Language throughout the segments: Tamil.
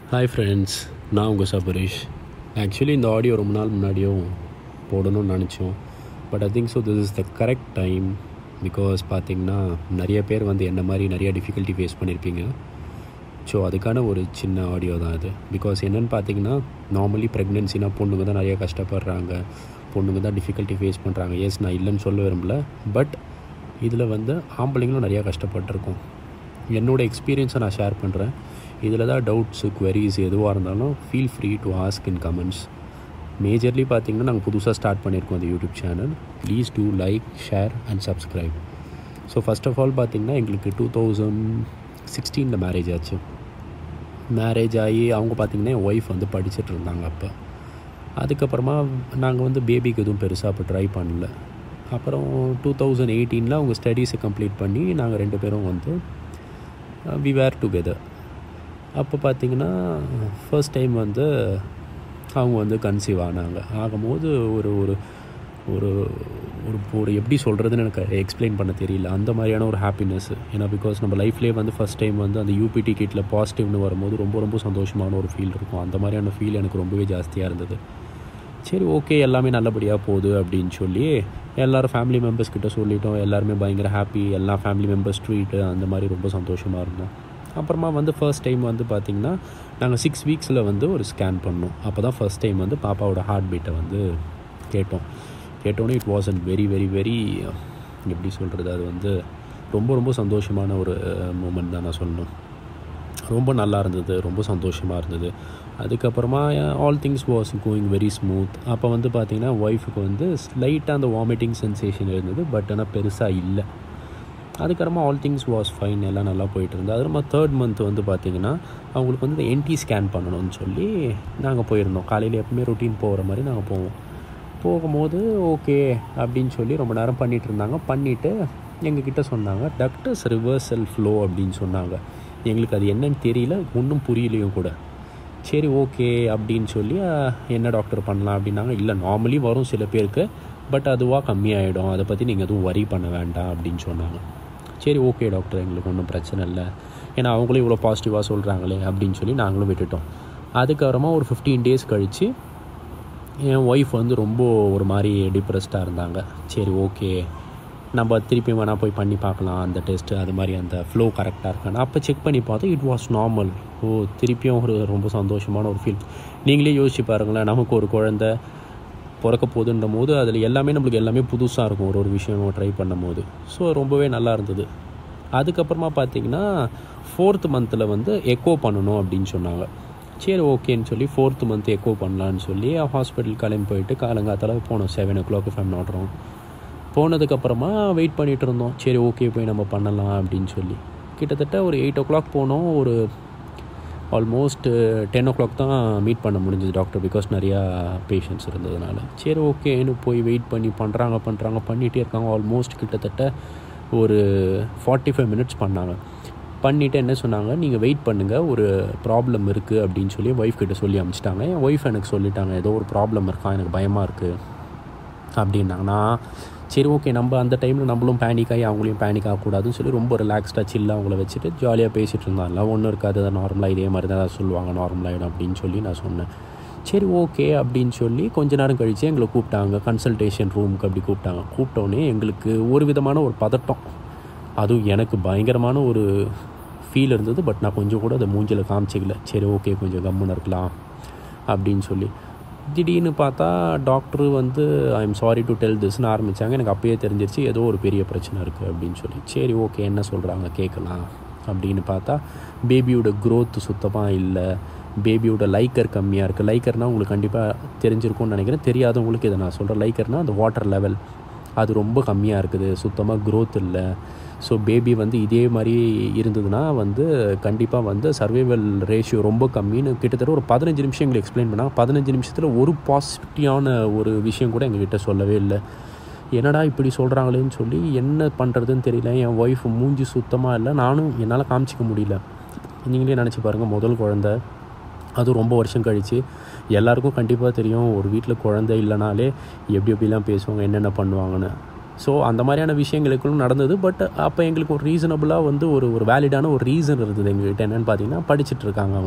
ஹாய் ஃப்ரெண்ட்ஸ் நான் உங்கள் சபரீஷ் ஆக்சுவலி இந்த ஆடியோ ரொம்ப நாள் முன்னாடியும் போடணும்னு நினச்சோம் but I think so this is the correct time because பார்த்தீங்கன்னா நிறைய பேர் வந்து என்ன மாதிரி நிறைய டிஃபிகல்ட்டி ஃபேஸ் பண்ணியிருப்பீங்க ஸோ அதுக்கான ஒரு சின்ன ஆடியோ தான் அது பிகாஸ் என்னென்னு பார்த்தீங்கன்னா நார்மலி ப்ரெக்னென்சினா பொண்ணுங்க தான் நிறைய கஷ்டப்படுறாங்க பொண்ணுங்க தான் டிஃபிகல்ட்டி ஃபேஸ் பண்ணுறாங்க எஸ் நான் இல்லைன்னு சொல்ல விரும்பல பட் இதில் வந்து ஆம்பளைங்களும் நிறையா கஷ்டப்பட்டிருக்கோம் என்னோடய எக்ஸ்பீரியன்ஸை நான் ஷேர் பண்ணுறேன் இதில் தான் டவுட்ஸு queries எதுவாக இருந்தாலும் feel free to ask in comments majorly பார்த்தீங்கன்னா நாங்கள் புதுசாக ஸ்டார்ட் பண்ணியிருக்கோம் அந்த YouTube channel please do like share and subscribe so first of all பார்த்தீங்கன்னா எங்களுக்கு டூ தௌசண்ட் சிக்ஸ்டீனில் மேரேஜ் ஆச்சு மேரேஜ் ஆகி அவங்க பார்த்திங்கன்னா என் ஒய்ஃப் வந்து படிச்சுட்டு இருந்தாங்க அப்போ அதுக்கப்புறமா நாங்கள் வந்து பேபிக்கு எதுவும் பெருசாக அப்போ ட்ரை பண்ணல அப்புறம் டூ தௌசண்ட் எயிட்டீனில் அவங்க ஸ்டடீஸை கம்ப்ளீட் பண்ணி நாங்கள் ரெண்டு பேரும் வந்து வி வேர் டுகெதர் அப்போ பார்த்திங்கன்னா ஃபர்ஸ்ட் டைம் வந்து அவங்க வந்து கன்சீவ் ஆனாங்க ஆகும்போது ஒரு ஒரு ஒரு ஒரு ஒரு எப்படி சொல்கிறதுன்னு எனக்கு எக்ஸ்பிளைன் பண்ண தெரியல அந்த மாதிரியான ஒரு ஹாப்பினஸ் ஏன்னா பிகாஸ் நம்ம லைஃப்லேயே வந்து ஃபஸ்ட் டைம் வந்து அந்த யூபிடி கிட்டில் பாசிட்டிவ்னு வரும்போது ரொம்ப ரொம்ப சந்தோஷமான ஒரு ஃபீல் இருக்கும் அந்த மாதிரியான ஃபீல் எனக்கு ரொம்பவே ஜாஸ்தியாக இருந்தது சரி ஓகே எல்லாமே நல்லபடியாக போகுது அப்படின்னு சொல்லி எல்லோரும் ஃபேமிலி மெம்பர்ஸ் கிட்ட சொல்லிட்டோம் எல்லாருமே பயங்கர ஹாப்பி எல்லா ஃபேமிலி மெம்பர்ஸ் ட்ரீட்டு அந்த மாதிரி ரொம்ப சந்தோஷமாக இருந்தோம் அப்புறமா வந்து ஃபர்ஸ்ட் டைம் வந்து பார்த்திங்கன்னா நாங்கள் சிக்ஸ் வீக்ஸில் வந்து ஒரு ஸ்கேன் பண்ணோம் அப்போ தான் ஃபர்ஸ்ட் டைம் வந்து பாப்பாவோட ஹார்ட் பீட்டை வந்து கேட்டோம் கேட்டோன்னே it was and very very very எப்படி சொல்கிறது அது வந்து ரொம்ப ரொம்ப சந்தோஷமான ஒரு மூமெண்ட் தான் நான் சொல்லணும் ரொம்ப நல்லா இருந்தது ரொம்ப சந்தோஷமாக இருந்தது அதுக்கப்புறமா all things was going very smooth அப்போ வந்து பார்த்திங்கன்னா ஒய்ஃபுக்கு வந்து ஸ்லைட்டாக அந்த வாமிட்டிங் சென்சேஷன் இருந்தது பட் ஆனால் பெருசாக இல்லை அதுக்கப்புறமா ஆல் திங்ஸ் வாஸ் ஃபைன் எல்லாம் நல்லா போயிட்டு இருந்தது அதுக்கப்புறமா தேர்ட் மந்த் வந்து பார்த்திங்கன்னா அவங்களுக்கு வந்து என்டி ஸ்கேன் பண்ணணும்னு சொல்லி நாங்கள் போயிருந்தோம் காலையில் எப்பவுமே ரொட்டீன் போகிற மாதிரி நாங்கள் போவோம் போகும்போது ஓகே அப்படின்னு சொல்லி ரொம்ப நேரம் பண்ணிகிட்டு இருந்தாங்க பண்ணிவிட்டு எங்ககிட்ட சொன்னாங்க டக்டர்ஸ் ரிவர்சல் ஃப்ளோ அப்படின்னு சொன்னாங்க எங்களுக்கு அது என்னன்னு தெரியல ஒன்றும் புரியலையும் கூட சரி ஓகே அப்படின்னு சொல்லி என்ன டாக்டர் பண்ணலாம் அப்படின்னாங்க இல்லை நார்மலி வரும் சில பேருக்கு பட் அதுவாக கம்மியாயிடும் அதை பற்றி நீங்கள் எதுவும் வரி பண்ண வேண்டாம் அப்படின்னு சொன்னாங்க சரி ஓகே டாக்டர் எங்களுக்கு ஒன்றும் பிரச்சனை இல்லை ஏன்னா அவங்களும் இவ்வளோ பாசிட்டிவாக சொல்கிறாங்களே அப்படின்னு சொல்லி நாங்களும் விட்டுட்டோம் அதுக்கப்புறமா ஒரு ஃபிஃப்டீன் டேஸ் கழித்து என் ஒய்ஃப் வந்து ரொம்ப ஒரு மாதிரி டிப்ரெஸ்டாக இருந்தாங்க சரி ஓகே நம்ம திருப்பி வேணால் போய் பண்ணி பார்க்கலாம் அந்த டெஸ்ட்டு அது மாதிரி அந்த ஃப்ளோ கரெக்டாக இருக்கான்னு அப்போ செக் பண்ணி பார்த்தா இட் வாஸ் நார்மல் ஓ திருப்பியும் ஒரு ரொம்ப சந்தோஷமான ஒரு ஃபீல் நீங்களே யோசிச்சு பாருங்களேன் நமக்கு ஒரு குழந்த பிறக்க போகுதுன்ற போது அதில் எல்லாமே நம்மளுக்கு எல்லாமே புதுசாக இருக்கும் ஒரு ஒரு விஷயம் ட்ரை பண்ணும் போது ஸோ ரொம்பவே நல்லா இருந்தது அதுக்கப்புறமா பார்த்தீங்கன்னா ஃபோர்த் மந்தில் வந்து எக்கோ பண்ணணும் அப்படின்னு சொன்னாங்க சரி ஓகேன்னு சொல்லி ஃபோர்த் மந்த் எக்கோ பண்ணலான்னு சொல்லி ஹாஸ்பிட்டல் கிளம்பி போயிட்டு காலங்காத்தால போனோம் செவன் ஓ கிளாக் ஃபைம் நாட்றோம் போனதுக்கப்புறமா வெயிட் பண்ணிகிட்டு இருந்தோம் சரி ஓகே போய் நம்ம பண்ணலாம் அப்படின்னு சொல்லி கிட்டத்தட்ட ஒரு எயிட் ஓ கிளாக் போனோம் ஒரு ஆல்மோஸ்ட் டென் ஓ கிளாக் தான் மீட் பண்ண முடிஞ்சது டாக்டர் பிகாஸ் நிறையா பேஷண்ட்ஸ் இருந்ததுனால சரி ஓகேன்னு போய் வெயிட் பண்ணி பண்ணுறாங்க பண்ணுறாங்க பண்ணிகிட்டே இருக்காங்க ஆல்மோஸ்ட் கிட்டத்தட்ட ஒரு ஃபார்ட்டி ஃபைவ் மினிட்ஸ் பண்ணாங்க பண்ணிவிட்டு என்ன சொன்னாங்க நீங்கள் வெயிட் பண்ணுங்கள் ஒரு ப்ராப்ளம் இருக்குது அப்படின்னு சொல்லி ஒய்ஃப் கிட்ட சொல்லி அனுப்பிச்சிட்டாங்க என் ஒய்ஃப் எனக்கு சொல்லிட்டாங்க ஏதோ ஒரு ப்ராப்ளம் இருக்கா எனக்கு பயமாக இருக்குது அப்படின்னாங்கன்னா சரி ஓகே நம்ம அந்த டைமில் நம்மளும் பேனிக் ஆகி அவங்களையும் பேனிக் ஆகக்கூடாதுன்னு சொல்லி ரொம்ப ரிலாக்ஸ்டாக சில்லாக அவங்கள வச்சுட்டு ஜாலியாக பேசிகிட்டு இருந்தாங்க ஒன்றும் இருக்காது அதை நார்மலாக இதே மாதிரி தான் சொல்லுவாங்க நார்மலாகிடும் அப்படின்னு சொல்லி நான் சொன்னேன் சரி ஓகே அப்படின்னு சொல்லி கொஞ்ச நேரம் கழித்து எங்களை கூப்பிட்டாங்க கன்சல்டேஷன் ரூமுக்கு அப்படி கூப்பிட்டாங்க கூப்பிட்டோன்னே எங்களுக்கு ஒரு விதமான ஒரு பதட்டம் அதுவும் எனக்கு பயங்கரமான ஒரு ஃபீல் இருந்தது பட் நான் கொஞ்சம் கூட அதை மூஞ்சில் காமிச்சிக்கல சரி ஓகே கொஞ்சம் கம்முன்னு இருக்கலாம் அப்படின்னு சொல்லி திடீர்னு பார்த்தா டாக்டரு வந்து I am sorry to tell திஸ்னு ஆரம்பித்தாங்க எனக்கு அப்பயே தெரிஞ்சிருச்சு ஏதோ ஒரு பெரிய பிரச்சனை இருக்குது அப்படின்னு சொல்லி சரி ஓகே என்ன சொல்கிறாங்க கேட்கலாம் அப்படின்னு பார்த்தா பேபியோட க்ரோத் சுத்தமாக இல்லை பேபியோட லைக்கர் கம்மியாக இருக்குது லைக்கர்னால் உங்களுக்கு கண்டிப்பாக தெரிஞ்சிருக்கும்னு நினைக்கிறேன் தெரியாதவங்களுக்கு இதை நான் சொல்கிறேன் லைக்கர்னால் அந்த வாட்டர் லெவல் அது ரொம்ப கம்மியாக இருக்குது சுத்தமாக க்ரோத் இல்லை ஸோ பேபி வந்து இதே மாதிரி இருந்ததுன்னா வந்து கண்டிப்பாக வந்து சர்வைவல் ரேஷியோ ரொம்ப கம்மின்னு கிட்டத்தட்ட ஒரு பதினஞ்சு நிமிஷம் எங்களுக்கு எக்ஸ்பிளைன் பண்ணாங்க பதினஞ்சு நிமிஷத்தில் ஒரு பாசிட்டிவான ஒரு விஷயம் கூட எங்ககிட்ட சொல்லவே இல்லை என்னடா இப்படி சொல்கிறாங்களேன்னு சொல்லி என்ன பண்ணுறதுன்னு தெரியல என் ஒய்ஃப் மூஞ்சி சுத்தமாக இல்லை நானும் என்னால் காமிச்சிக்க முடியல நீங்களே நினச்சி பாருங்கள் முதல் குழந்த அது ரொம்ப வருஷம் கழித்து எல்லாருக்கும் கண்டிப்பாக தெரியும் ஒரு வீட்டில் குழந்தை இல்லைனாலே எப்படி எப்படிலாம் பேசுவாங்க என்னென்ன பண்ணுவாங்கன்னு ஸோ அந்த மாதிரியான விஷயங்களுக்கும் நடந்தது பட் அப்போ எங்களுக்கு ஒரு ரீசனபுளாக வந்து ஒரு ஒரு வேலிடான ஒரு ரீசன் இருந்தது எங்ககிட்ட என்னென்னு பார்த்தீங்கன்னா படிச்சுட்டு இருக்காங்க அவங்க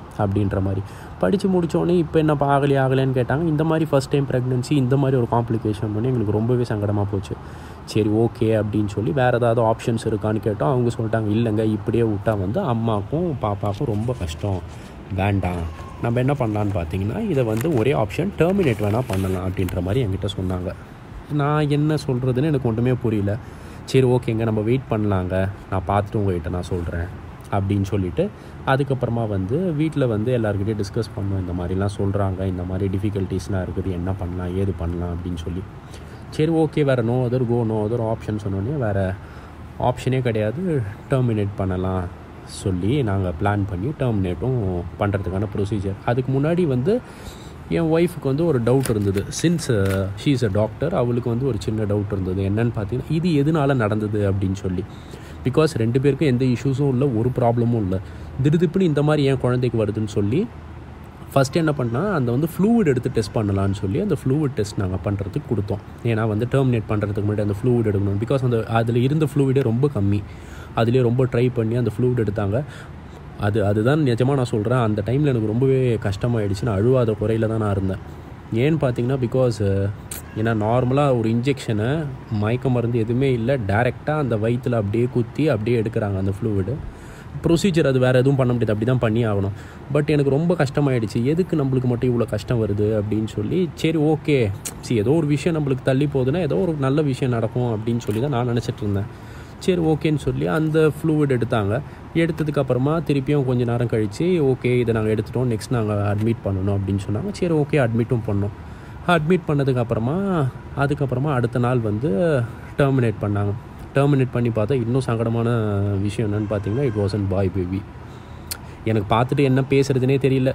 அப்படின்ற மாதிரி படித்து முடித்தோடனே இப்போ என்ன ஆகலை ஆகலைன்னு கேட்டாங்க இந்த மாதிரி ஃபஸ்ட் டைம் ப்ரெக்னென்சி இந்த மாதிரி ஒரு காம்ப்ளிகேஷன் பண்ணி எங்களுக்கு ரொம்பவே சங்கடமாக போச்சு சரி ஓகே அப்படின்னு சொல்லி வேறு ஏதாவது ஆப்ஷன்ஸ் இருக்கான்னு கேட்டோம் அவங்க சொல்லிட்டாங்க இல்லைங்க இப்படியே விட்டா வந்து அம்மாவுக்கும் பாப்பாவுக்கும் ரொம்ப கஷ்டம் வேண்டாம் நம்ம என்ன பண்ணலான்னு பார்த்தீங்கன்னா இதை வந்து ஒரே ஆப்ஷன் டெர்மினேட் வேணால் பண்ணலாம் அப்படின்ற மாதிரி என்கிட்ட சொன்னாங்க நான் என்ன சொல்கிறதுன்னு எனக்கு ஒன்றுமே புரியல சரி ஓகேங்க நம்ம வெயிட் பண்ணலாங்க நான் பார்த்துட்டு உங்கள்கிட்ட நான் சொல்கிறேன் அப்படின்னு சொல்லிட்டு அதுக்கப்புறமா வந்து வீட்டில் வந்து எல்லாருக்கிட்டையும் டிஸ்கஸ் பண்ணோம் இந்த மாதிரிலாம் சொல்கிறாங்க இந்த மாதிரி டிஃபிகல்ட்டிஸ்லாம் இருக்குது என்ன பண்ணலாம் ஏது பண்ணலாம் அப்படின்னு சொல்லி சரி ஓகே வேறு no other go no other option சொன்னோடனே வேறு ஆப்ஷனே கிடையாது டெர்மினேட் பண்ணலாம் சொல்லி நாங்கள் பிளான் பண்ணி டெர்மினேட்டும் பண்ணுறதுக்கான ப்ரொசீஜர் அதுக்கு முன்னாடி வந்து என் ஒய்ஃபுக்கு வந்து ஒரு டவுட் இருந்தது since she is a doctor அவளுக்கு வந்து ஒரு சின்ன டவுட் இருந்தது என்னன்னு பார்த்தீங்கன்னா இது எதனால நடந்தது அப்படின்னு சொல்லி பிகாஸ் ரெண்டு பேருக்கும் எந்த இஷ்யூஸும் இல்லை ஒரு ப்ராப்ளமும் இல்லை திடுதிப்புன்னு இந்த மாதிரி ஏன் குழந்தைக்கு வருதுன்னு சொல்லி ஃபஸ்ட்டு என்ன பண்ணால் அந்த வந்து ஃப்ளூவிட் எடுத்து டெஸ்ட் பண்ணலான்னு சொல்லி அந்த ஃப்ளூவிட் டெஸ்ட் நாங்கள் பண்ணுறதுக்கு கொடுத்தோம் ஏன்னா வந்து டெர்மினேட் பண்ணுறதுக்கு முன்னாடி அந்த ஃப்ளூவிட் எடுக்கணும் பிகாஸ் அந்த அதில் இருந்த ஃப்ளூவிடே ரொம்ப கம்மி அதுலேயே ரொம்ப ட்ரை பண்ணி அந்த ஃப்ளூவிட் எடுத்தாங்க அது அதுதான் நிஜமாக நான் சொல்கிறேன் அந்த டைமில் எனக்கு ரொம்பவே கஷ்டமாயிடுச்சு நான் அழுவாத குறையில் தான் நான் இருந்தேன் ஏன்னு பார்த்தீங்கன்னா பிகாஸ் ஏன்னா நார்மலாக ஒரு இன்ஜெக்ஷனை மயக்க மருந்து எதுவுமே இல்லை டேரெக்டாக அந்த வயிற்றில் அப்படியே குத்தி அப்படியே எடுக்கிறாங்க அந்த ஃப்ளூவிடு ப்ரொசீஜர் அது வேறு எதுவும் பண்ண முடியாது அப்படி தான் பண்ணி ஆகணும் பட் எனக்கு ரொம்ப கஷ்டமாயிடுச்சு எதுக்கு நம்மளுக்கு மட்டும் இவ்வளோ கஷ்டம் வருது அப்படின்னு சொல்லி சரி ஓகே சரி ஏதோ ஒரு விஷயம் நம்மளுக்கு தள்ளி போகுதுன்னா ஏதோ ஒரு நல்ல விஷயம் நடக்கும் அப்படின்னு சொல்லி தான் நான் நினச்சிட்டு இருந்தேன் சரி ஓகேன்னு சொல்லி அந்த ஃப்ளூவிட் எடுத்தாங்க எடுத்ததுக்கு அப்புறமா திருப்பியும் கொஞ்சம் நேரம் கழித்து ஓகே இதை நாங்கள் எடுத்துட்டோம் நெக்ஸ்ட் நாங்கள் அட்மிட் பண்ணணும் அப்படின்னு சொன்னாங்க சரி ஓகே அட்மிட்டும் பண்ணோம் அட்மிட் பண்ணதுக்கு அப்புறமா அதுக்கப்புறமா அடுத்த நாள் வந்து டெர்மினேட் பண்ணாங்க டெர்மினேட் பண்ணி பார்த்தா இன்னும் சங்கடமான விஷயம் என்னென்னு பார்த்தீங்கன்னா it was an boy baby எனக்கு பார்த்துட்டு என்ன பேசுகிறதுனே தெரியல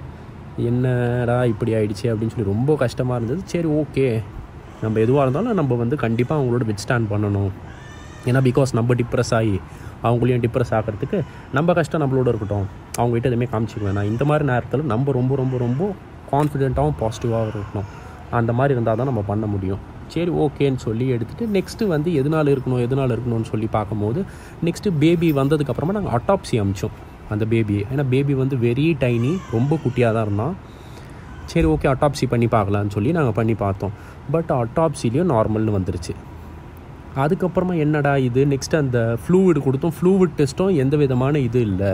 என்னடா இப்படி ஆயிடுச்சு அப்படின்னு சொல்லி ரொம்ப கஷ்டமாக இருந்தது சரி ஓகே நம்ம எதுவாக இருந்தாலும் நம்ம வந்து கண்டிப்பாக அவங்களோட வித் ஸ்டாண்ட் பண்ணணும் ஏன்னா பிகாஸ் நம்ம டிப்ரெஸ் ஆகி அவங்களையும் டிப்ரெஸ் ஆகிறதுக்கு நம்ம கஷ்டம் நம்மளோட இருக்கட்டும் அவங்ககிட்ட எதுவுமே காமிச்சிக்க வேணாம் இந்த மாதிரி நேரத்தில் நம்ம ரொம்ப ரொம்ப ரொம்ப கான்ஃபிடென்ட்டாகவும் பாசிட்டிவாகவும் இருக்கணும் அந்த மாதிரி இருந்தால் தான் நம்ம பண்ண முடியும் சரி ஓகேன்னு சொல்லி எடுத்துகிட்டு நெக்ஸ்ட்டு வந்து எதனால் இருக்கணும் எதனால் இருக்கணும்னு சொல்லி பார்க்கும்போது நெக்ஸ்ட்டு பேபி வந்ததுக்கப்புறமா நாங்கள் அட்டாப்சி அமிச்சோம் அந்த பேபியை ஏன்னா பேபி வந்து வெரி டைனி ரொம்ப குட்டியாக தான் இருந்தான் சரி ஓகே அட்டாப்சி பண்ணி பார்க்கலான்னு சொல்லி நாங்கள் பண்ணி பார்த்தோம் பட் அட்டாப்சிலையும் நார்மல்னு வந்துருச்சு அதுக்கப்புறமா என்னடா இது நெக்ஸ்ட் அந்த ஃப்ளூவிட் கொடுத்தோம் ஃப்ளூவிட் டெஸ்ட்டும் எந்த விதமான இது இல்லை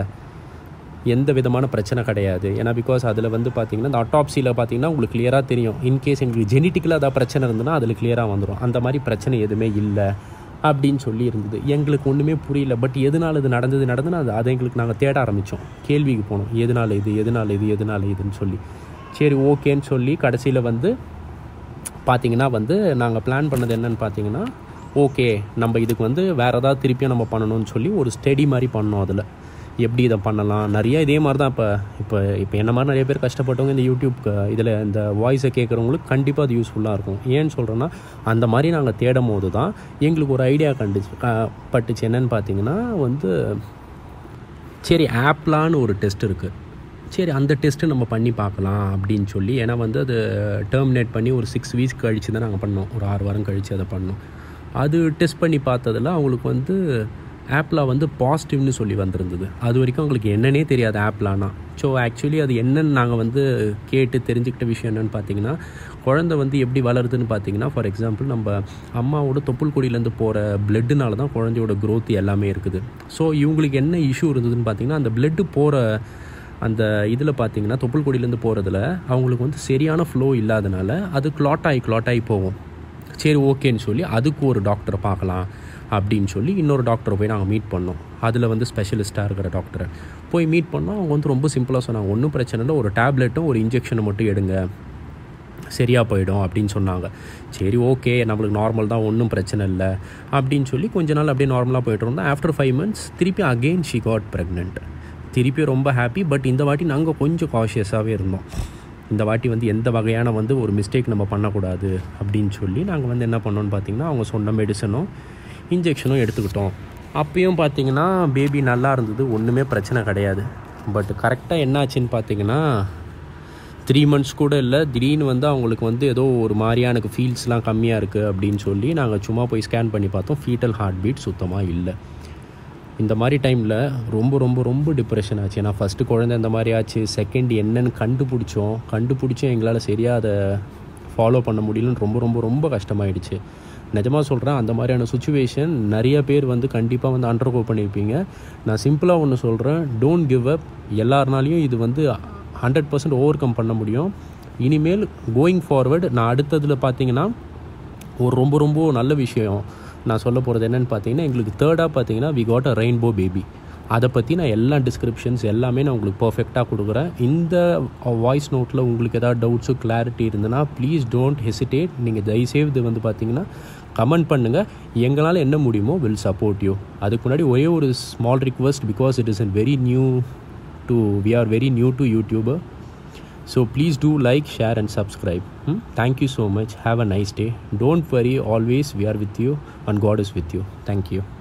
எந்த விதமான பிரச்சனை கிடையாது ஏன்னா பிகாஸ் அதில் வந்து பார்த்தீங்கன்னா இந்த அட்டாப்சியில் பார்த்தீங்கன்னா உங்களுக்கு கிளியராக தெரியும் இன்கேஸ் எங்களுக்கு ஜெனட்டிக்கலாக ஏதாவது பிரச்சனை இருந்ததுன்னா அதில் கிளியராக வந்துடும் அந்த மாதிரி பிரச்சனை எதுவுமே இல்லை அப்படின்னு சொல்லி இருந்தது எங்களுக்கு ஒன்றுமே புரியல பட் எதனால் இது நடந்தது நடந்துன்னு அது அதை எங்களுக்கு நாங்கள் தேட ஆரம்பித்தோம் கேள்விக்கு போனோம் எதனால் இது எதனால் இது எதனால் இதுன்னு சொல்லி சரி ஓகேன்னு சொல்லி கடைசியில் வந்து பார்த்தீங்கன்னா வந்து நாங்கள் பிளான் பண்ணது என்னன்னு பார்த்தீங்கன்னா ஓகே நம்ம இதுக்கு வந்து வேறு ஏதாவது திருப்பியும் நம்ம பண்ணணும்னு சொல்லி ஒரு ஸ்டடி மாதிரி பண்ணோம் அதில் எப்படி இதை பண்ணலாம் நிறைய இதே மாதிரி தான் இப்போ இப்போ இப்போ என்ன மாதிரி நிறைய பேர் கஷ்டப்பட்டவங்க இந்த யூடியூப் இதில் இந்த வாய்ஸை கேட்குறவங்களுக்கு கண்டிப்பாக அது யூஸ்ஃபுல்லாக இருக்கும் ஏன்னு சொல்கிறேன்னா அந்த மாதிரி நாங்கள் தேடும் போது தான் எங்களுக்கு ஒரு ஐடியா கண்டுச்சு பட்டுச்சு என்னன்னு பார்த்தீங்கன்னா வந்து சரி ஆப்லான்னு ஒரு டெஸ்ட் இருக்குது சரி அந்த டெஸ்ட்டு நம்ம பண்ணி பார்க்கலாம் அப்படின்னு சொல்லி ஏன்னா வந்து அது டெர்மினேட் பண்ணி ஒரு சிக்ஸ் வீக்ஸ் கழித்து தான் நாங்கள் பண்ணோம் ஒரு ஆறு வாரம் கழித்து அதை பண்ணோம் அது டெஸ்ட் பண்ணி பார்த்ததில் அவங்களுக்கு வந்து ஆப்லா வந்து பாசிட்டிவ்னு சொல்லி வந்திருந்தது அது வரைக்கும் அவங்களுக்கு என்னன்னே தெரியாது ஆப்லானா ஸோ ஆக்சுவலி அது என்னன்னு நாங்கள் வந்து கேட்டு தெரிஞ்சுக்கிட்ட விஷயம் என்னென்னு பார்த்தீங்கன்னா குழந்தை வந்து எப்படி வளருதுன்னு பார்த்தீங்கன்னா ஃபார் எக்ஸாம்பிள் நம்ம அம்மாவோட தொப்புள் கொடியிலேருந்து போகிற பிளட்டுனால தான் குழந்தையோட growth எல்லாமே இருக்குது ஸோ இவங்களுக்கு என்ன இஷ்யூ இருந்ததுன்னு பார்த்தீங்கன்னா அந்த பிளட்டு போகிற அந்த இதில் பார்த்தீங்கன்னா தொப்புள் கொடியிலேருந்து போகிறதுல அவங்களுக்கு வந்து சரியான ஃப்ளோ இல்லாதனால அது clot ஆகி clot ஆகி போகும் சரி ஓகேன்னு சொல்லி அதுக்கு ஒரு டாக்டரை பார்க்கலாம் அப்படின்னு சொல்லி இன்னொரு டாக்டரை போய் நாங்கள் மீட் பண்ணோம் அதில் வந்து ஸ்பெஷலிஸ்ட்டாக இருக்கிற டாக்டரை போய் மீட் பண்ணோம் அவங்க வந்து ரொம்ப சிம்பிளாக சொன்னாங்க ஒன்றும் பிரச்சனை இல்லை ஒரு டேப்லெட்டும் ஒரு இன்ஜெக்ஷனை மட்டும் எடுங்க சரியாக போயிடும் அப்படின்னு சொன்னாங்க சரி ஓகே நம்மளுக்கு நார்மல் தான் ஒன்றும் பிரச்சனை இல்லை அப்படின்னு சொல்லி கொஞ்ச நாள் அப்படியே நார்மலாக போயிட்டு இருந்தோம் ஆஃப்டர் ஃபைவ் மந்த்ஸ் திருப்பி அகெயின் ஷி காட் ப்ரெக்னென்ட் திருப்பி ரொம்ப ஹாப்பி பட் இந்த வாட்டி நாங்கள் கொஞ்சம் காஷியஸாகவே இருந்தோம் இந்த வாட்டி வந்து எந்த வகையான வந்து ஒரு மிஸ்டேக் நம்ம பண்ணக்கூடாது அப்படின்னு சொல்லி நாங்கள் வந்து என்ன பண்ணோம்னு பார்த்தீங்கன்னா அவங்க சொன்ன மெடிசனும் இன்ஜெக்ஷனும் எடுத்துக்கிட்டோம் அப்பயும் பார்த்தீங்கன்னா பேபி நல்லா இருந்தது ஒன்றுமே பிரச்சனை கிடையாது பட் கரெக்டாக என்னாச்சுன்னு பார்த்தீங்கன்னா த்ரீ மந்த்ஸ் கூட இல்லை திடீர்னு வந்து அவங்களுக்கு வந்து ஏதோ ஒரு மாதிரியா எனக்கு ஃபீல்ஸ்லாம் கம்மியாக இருக்குது அப்படின்னு சொல்லி நாங்கள் சும்மா போய் ஸ்கேன் பண்ணி பார்த்தோம் ஃபீட்டல் ஹார்ட் பீட் சுத்தமாக இல்லை இந்த மாதிரி டைமில் ரொம்ப ரொம்ப ரொம்ப டிப்ரெஷன் ஆச்சு ஏன்னா ஃபஸ்ட்டு குழந்தை இந்த மாதிரி ஆச்சு செகண்ட் என்னன்னு கண்டுபிடிச்சோம் கண்டுபிடிச்சும் எங்களால் சரியாக அதை ஃபாலோ பண்ண முடியலன்னு ரொம்ப ரொம்ப ரொம்ப கஷ்டமாயிடுச்சு நிஜமாக சொல்கிறேன் அந்த மாதிரியான சுச்சுவேஷன் நிறைய பேர் வந்து கண்டிப்பாக வந்து அண்டர்கோ பண்ணியிருப்பீங்க நான் சிம்பிளாக ஒன்று சொல்கிறேன் டோன்ட் கிவ் அப் எல்லாருனாலையும் இது வந்து ஹண்ட்ரட் பர்சன்ட் ஓவர் கம் பண்ண முடியும் இனிமேல் கோயிங் ஃபார்வர்டு நான் அடுத்ததில் பார்த்தீங்கன்னா ஒரு ரொம்ப ரொம்ப நல்ல விஷயம் நான் சொல்ல போகிறது என்னென்னு பார்த்தீங்கன்னா எங்களுக்கு தேர்டாக பார்த்தீங்கன்னா we got a rainbow baby அதை பற்றி நான் எல்லா டிஸ்கிரிப்ஷன்ஸ் எல்லாமே நான் உங்களுக்கு பர்ஃபெக்டாக கொடுக்குறேன் இந்த வாய்ஸ் நோட்டில் உங்களுக்கு ஏதாவது டவுட்ஸோ கிளாரிட்டி இருந்ததுன்னா ப்ளீஸ் டோன்ட் ஹெசிடேட் நீங்கள் தயவுசெய்து வந்து பார்த்தீங்கன்னா கமெண்ட் பண்ணுங்கள் எங்களால் என்ன முடியுமோ வில் சப்போர்ட் யூ அதுக்கு முன்னாடி ஒரே ஒரு small request because it is an very new to we are very new to YouTuber So please do like, share, and subscribe. Hmm? Thank you so much. Have a nice day. Don't worry, always we are with you, and God is with you. Thank you.